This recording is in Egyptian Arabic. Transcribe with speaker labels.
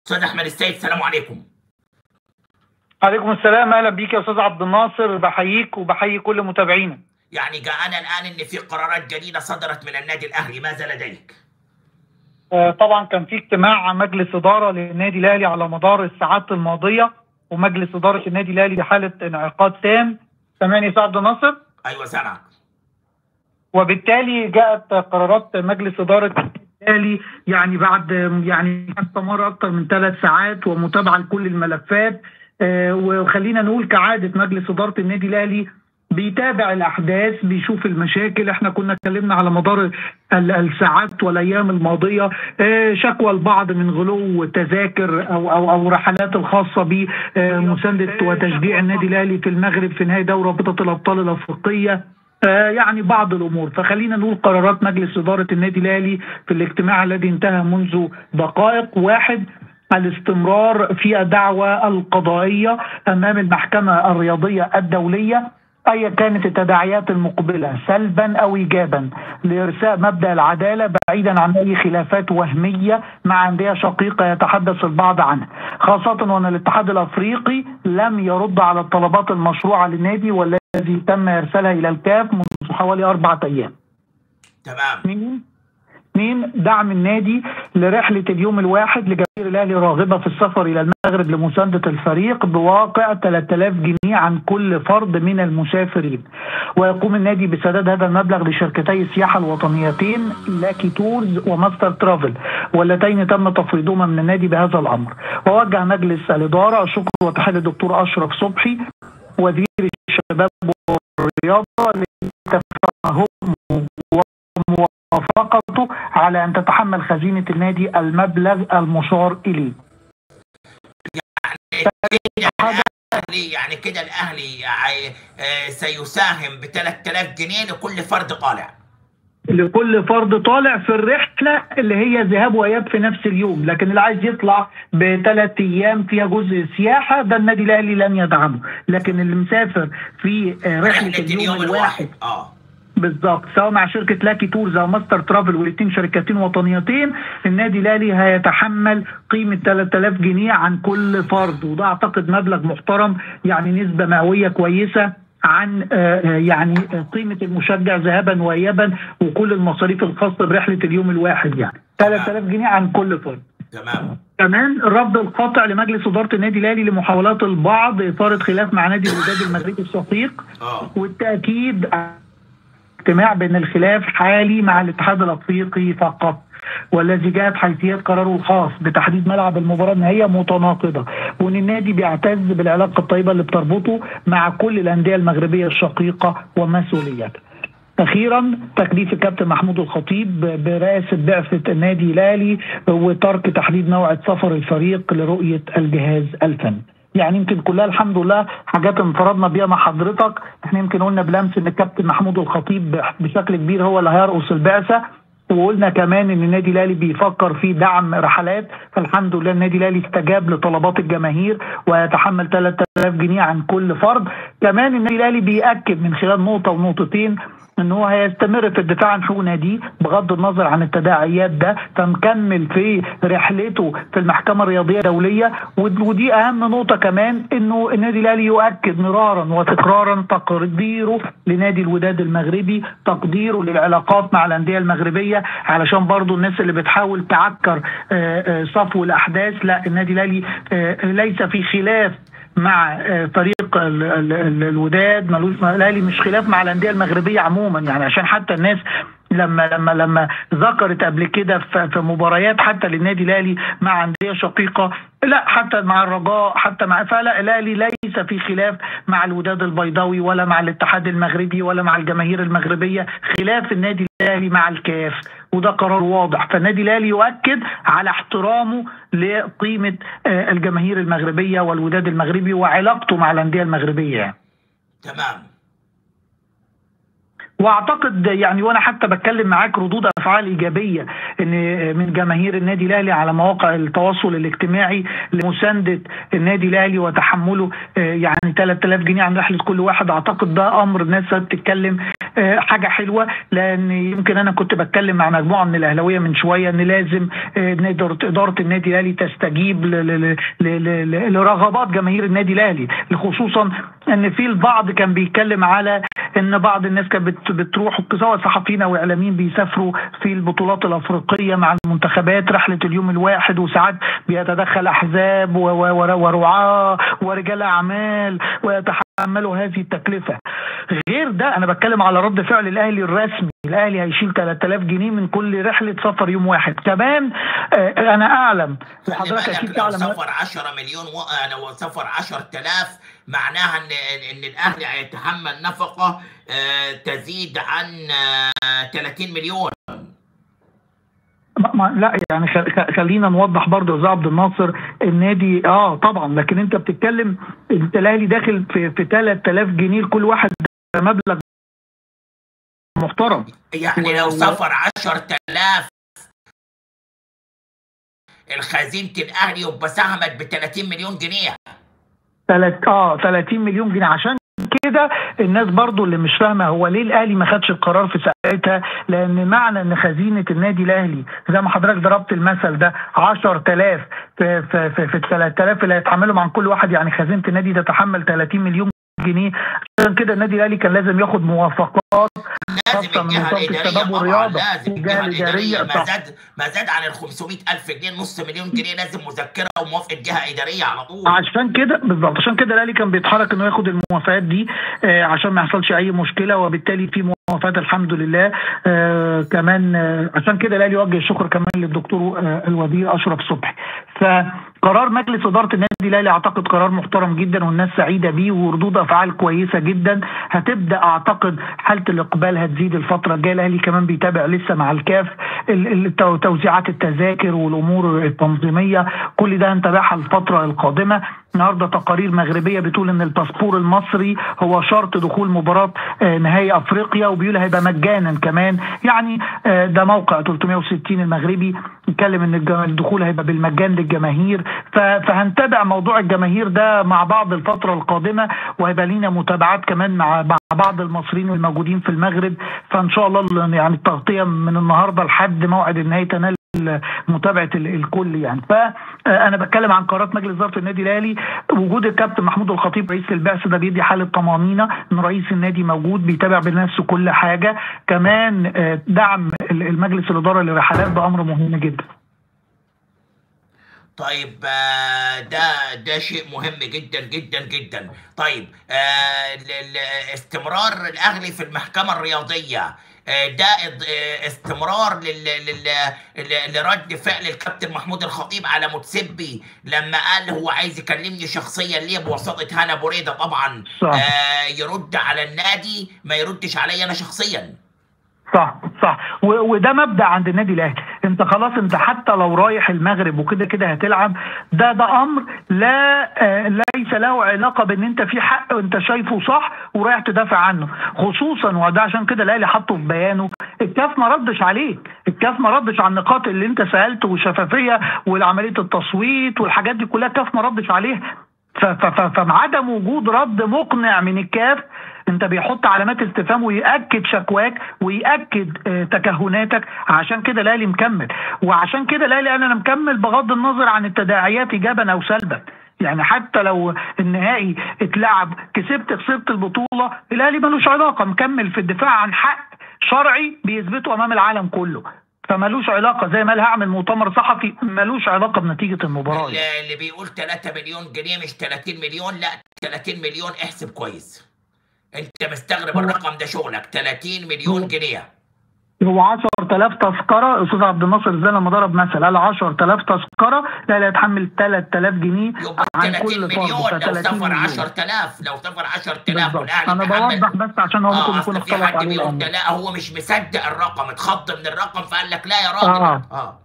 Speaker 1: استاذ احمد السيد السلام عليكم
Speaker 2: عليكم السلام اهلا بيك يا استاذ عبد الناصر بحييك وبحيي كل متابعينا
Speaker 1: يعني جاءنا الان ان في قرارات جديده صدرت من النادي الاهلي ماذا لديك؟
Speaker 2: آه، طبعا كان في اجتماع مجلس اداره للنادي الاهلي على مدار الساعات الماضيه ومجلس اداره النادي الاهلي بحاله انعقاد تام سامعني يا استاذ عبد الناصر؟
Speaker 1: ايوه سامعك
Speaker 2: وبالتالي جاءت قرارات مجلس اداره الاهلي يعني بعد يعني استمر اكثر من ثلاث ساعات ومتابعه لكل الملفات آه، وخلينا نقول كعاده مجلس اداره النادي الاهلي بيتابع الاحداث بيشوف المشاكل احنا كنا اتكلمنا على مدار ال- الساعات والايام الماضيه آه، شكوى البعض من غلو تذاكر او او او رحلات الخاصه بمسانده وتشجيع النادي الاهلي في المغرب في نهايه دوري رابطه الابطال الافريقيه آه، يعني بعض الامور فخلينا نقول قرارات مجلس اداره النادي الاهلي في الاجتماع الذي انتهى منذ دقائق واحد الاستمرار في الدعوى القضائيه امام المحكمه الرياضيه الدوليه ايا كانت التداعيات المقبله سلبا او ايجابا لارساء مبدا العداله بعيدا عن اي خلافات وهميه مع انديه شقيقه يتحدث البعض عنها خاصه وان الاتحاد الافريقي لم يرد على الطلبات المشروعه للنادي والذي تم ارسالها الى الكاف منذ حوالي اربعه ايام
Speaker 1: تمام
Speaker 2: مين؟ مين دعم النادي لرحلة اليوم الواحد لجماهير الأهلي راغبة في السفر إلى المغرب لمساندة الفريق بواقع 3000 جنيه عن كل فرد من المسافرين ويقوم النادي بسداد هذا المبلغ لشركتي السياحة الوطنيتين لاكي تورز وماستر ترافل واللتين تم تفويضهما من النادي بهذا الأمر ووجه مجلس الإدارة الشكر وتحية الدكتور أشرف صبحي وزير الشباب والرياضة لتفهمه وموافقته على ان تتحمل خزينه النادي المبلغ المشار اليه.
Speaker 1: كده الاهلي يعني كده الاهلي يعني آه، سيساهم ب 3000 جنيه لكل فرد طالع
Speaker 2: لكل فرد طالع في الرحله اللي هي ذهاب واياب في نفس اليوم، لكن اللي عايز يطلع بثلاث ايام فيها جزء سياحه ده النادي الاهلي لن يدعمه، لكن اللي مسافر في آه، رحله اليوم الواحد
Speaker 1: اه
Speaker 2: بالظبط سواء مع شركه لاكي تورز او ماستر ترافل والاثنين شركتين وطنيتين النادي الاهلي هيتحمل قيمه 3000 جنيه عن كل فرد وده اعتقد مبلغ محترم يعني نسبه مئويه كويسه عن آه، آه، يعني آه، قيمه المشجع ذهابا وايابا وكل المصاريف الخاصه برحله اليوم الواحد يعني 3000 جنيه عن كل فرد
Speaker 1: تمام
Speaker 2: كمان الرفض القاطع لمجلس اداره النادي الاهلي لمحاولات البعض اثاره خلاف مع نادي الوداد المغربي الشقيق
Speaker 1: اه
Speaker 2: والتاكيد اجتماع بين الخلاف حالي مع الاتحاد الافريقي فقط والذي جاءت حيثيات قراره الخاص بتحديد ملعب المباراه النهائيه متناقضه وان النادي بيعتز بالعلاقه الطيبه اللي بتربطه مع كل الانديه المغربيه الشقيقه ومسؤولياتها. اخيرا تكليف الكابتن محمود الخطيب برئاسه بعثه النادي الاهلي وترك تحديد موعد سفر الفريق لرؤيه الجهاز الفني. يعني يمكن كلها الحمد لله حاجات انفردنا بيها مع حضرتك احنا يمكن قلنا بلمس ان الكابتن محمود الخطيب بشكل كبير هو اللي هيرقص البعثه وقلنا كمان ان النادي الاهلي بيفكر في دعم رحلات فالحمد لله النادي الاهلي استجاب لطلبات الجماهير ويتحمل 3000 جنيه عن كل فرد كمان النادي الاهلي بياكد من خلال نقطه ونقطتين ان هو هيستمر في الدفاع عن حقوق ناديه بغض النظر عن التداعيات ده فمكمل في رحلته في المحكمه الرياضيه الدوليه ود- ودي اهم نقطه كمان انه النادي الاهلي يؤكد مرارا وتكرارا تقديره لنادي الوداد المغربي تقديره للعلاقات مع الانديه المغربيه علشان برضو الناس اللي بتحاول تعكر آه، آه، صفو الاحداث لا النادي الاهلي آه، ليس في خلاف مع آه، فريق ال- ال- ال- الوداد ملوش الاهلي مش خلاف مع الانديه المغربيه عموما يعني عشان حتى الناس لما لما لما ذكرت قبل كده في في مباريات حتى للنادي الاهلي مع انديه شقيقه لا حتى مع الرجاء حتى مع فلا الاهلي ليس في خلاف مع الوداد البيضاوي ولا مع الاتحاد المغربي ولا مع الجماهير المغربيه خلاف النادي الاهلي مع الكاف وده قرار واضح فالنادي الاهلي يؤكد على احترامه لقيمه آه، الجماهير المغربيه والوداد المغربي وعلاقته مع الانديه المغربيه يعني.
Speaker 1: تمام
Speaker 2: واعتقد يعني وانا حتى بتكلم معاك ردود افعال ايجابيه ان من جماهير النادي الاهلي على مواقع التواصل الاجتماعي لمسانده النادي الاهلي وتحمله آه، يعني 3000 جنيه عن رحله كل واحد اعتقد ده امر الناس بتتكلم آه، حاجه حلوه لان يمكن انا كنت بتكلم مع مجموعه من الاهلاويه من شويه ان لازم آه، إن اداره إدارة النادي الاهلي تستجيب ل- ل- ل- ل- ل- لرغبات جماهير النادي الاهلي خصوصا ان في البعض كان بيتكلم على ان بعض الناس كانت بت- بتروح سواء صحفيين او اعلاميين بيسافروا في البطولات الافريقيه مع المنتخبات رحله اليوم الواحد وساعات بيتدخل احزاب و- و- ور- ورعاه ورجال اعمال ويتحملوا هذه التكلفه غير ده انا بتكلم على رد فعل الاهلي الرسمي الاهلي هيشيل 3000 جنيه من كل رحله سفر يوم واحد كمان آه، انا اعلم
Speaker 1: خلي
Speaker 2: وحضرتك
Speaker 1: بالك
Speaker 2: اكيد
Speaker 1: لو
Speaker 2: تعلم
Speaker 1: سفر 10 مليون و... لو سفر 10000 معناها ان ان الاهلي هيتحمل نفقه آه، تزيد عن آه، 30 مليون
Speaker 2: ما ما لا يعني خ- خ- خلينا نوضح برضه يا استاذ عبد الناصر النادي اه طبعا لكن انت بتتكلم انت الاهلي داخل في في 3000 جنيه لكل واحد ده مبلغ محترم
Speaker 1: يعني لو
Speaker 2: و-
Speaker 1: سفر 10000 الخزينه الاهلي يبقى ساهمت ب 30 مليون جنيه
Speaker 2: تلات اه 30 مليون جنيه عشان كده الناس برضو اللي مش فاهمه هو ليه الاهلي ما خدش القرار في ساعتها لان معنى ان خزينه النادي الاهلي زي ما حضرتك ضربت المثل ده 10000 في في في, في ال 3000 اللي هيتحملوا عن كل واحد يعني خزينه النادي تتحمل 30 مليون جنيه عشان كده النادي الاهلي كان لازم ياخد موافقات
Speaker 1: لازم
Speaker 2: خاصة من
Speaker 1: الجهه
Speaker 2: وزارة
Speaker 1: الاداريه
Speaker 2: الشباب
Speaker 1: طبعا
Speaker 2: والرياضة.
Speaker 1: لازم
Speaker 2: الجهة
Speaker 1: الجهه الاداريه
Speaker 2: الإدارية،
Speaker 1: ما
Speaker 2: صح.
Speaker 1: زاد ما زاد عن ال 500000 جنيه نص مليون جنيه لازم مذكره وموافقه جهه اداريه على طول
Speaker 2: عشان كده بالظبط عشان كده الاهلي كان بيتحرك انه ياخد الموافقات دي آه عشان ما يحصلش اي مشكله وبالتالي في موافقات الحمد لله آه كمان آه عشان كده الاهلي يوجه الشكر كمان للدكتور آه الوزير اشرف صبحي فقرار مجلس اداره النادي الاهلي اعتقد قرار محترم جدا والناس سعيده بيه وردود افعال كويسه جدا هتبدا اعتقد حاله الاقبال هتزيد الفتره الجايه الاهلي كمان بيتابع لسه مع الكاف ال- ال- التو- توزيعات التذاكر والامور التنظيميه كل ده هنتابعها الفتره القادمه النهارده تقارير مغربيه بتقول ان الباسبور المصري هو شرط دخول مباراه آه، نهائي افريقيا وبيقول هيبقى مجانا كمان يعني آه، ده موقع 360 المغربي يتكلم ان الج- الدخول هيبقى بالمجان للجماهير ف- فهنتابع موضوع الجماهير ده مع بعض الفتره القادمه وهيبقى لينا متابعات كمان مع مع بعض المصريين الموجودين في المغرب فان شاء الله يعني التغطيه من النهارده لحد موعد النهائي تنال متابعه ال- الكل يعني فانا بتكلم عن قرارات مجلس اداره النادي الاهلي وجود الكابتن محمود الخطيب رئيس البعثه ده بيدي حاله طمانينه ان رئيس النادي موجود بيتابع بنفسه كل حاجه كمان آه، دعم ال- المجلس الاداره للرحلات ده امر مهم جدا
Speaker 1: طيب آه، ده ده شيء مهم جدا جدا جدا طيب آه، ل- ل- استمرار الاهلي في المحكمه الرياضيه آه، ده إض- آه، استمرار لل- لل- ل- لرد فعل الكابتن محمود الخطيب على متسبي لما قال هو عايز يكلمني شخصيا ليه بواسطه هنا بريده طبعا
Speaker 2: صح.
Speaker 1: آه، يرد على النادي ما يردش عليا انا شخصيا
Speaker 2: صح صح و- وده مبدا عند النادي الاهلي انت خلاص انت حتى لو رايح المغرب وكده كده هتلعب ده ده امر لا آه ليس له علاقه بان انت في حق وانت شايفه صح ورايح تدافع عنه خصوصا وده عشان كده الاهلي حطه في بيانه الكاف ما ردش عليك الكاف ما ردش على النقاط اللي انت سالته والشفافيه والعمليه التصويت والحاجات دي كلها الكاف ما ردش عليها ف- ف- ف- فعدم وجود رد مقنع من الكاف انت بيحط علامات استفهام ويأكد شكواك ويأكد اه تكهناتك عشان كده الاهلي مكمل وعشان كده الاهلي انا مكمل بغض النظر عن التداعيات ايجابا او سلبا يعني حتى لو النهائي اتلعب كسبت خسرت البطوله الاهلي ملوش علاقه مكمل في الدفاع عن حق شرعي بيثبته امام العالم كله فملوش علاقه زي ما قال هعمل مؤتمر صحفي ملوش علاقه بنتيجه المباراه يعني.
Speaker 1: اللي اللي بيقول 3 مليون جنيه مش 30 مليون لا 30 مليون احسب كويس انت مستغرب الرقم ده شغلك 30 مليون جنيه
Speaker 2: هو 10000 تذكره استاذ عبد الناصر زي لما ضرب مثل قال 10000 تذكره لا لا يتحمل 3000 جنيه
Speaker 1: يبقى
Speaker 2: عن
Speaker 1: 30
Speaker 2: كل
Speaker 1: مليون
Speaker 2: فرد
Speaker 1: لو
Speaker 2: 30
Speaker 1: سفر
Speaker 2: مليون.
Speaker 1: 10000 لو سفر 10000
Speaker 2: بالظبط
Speaker 1: والاهلي
Speaker 2: انا
Speaker 1: تحمل
Speaker 2: بوضح بس عشان هو ممكن
Speaker 1: اه
Speaker 2: يكون
Speaker 1: اصل في
Speaker 2: اختلط
Speaker 1: حد
Speaker 2: عليه
Speaker 1: بيقول
Speaker 2: الامر
Speaker 1: ده لا هو مش مصدق الرقم اتخض من الرقم فقال لك لا يا راجل
Speaker 2: آه.
Speaker 1: اه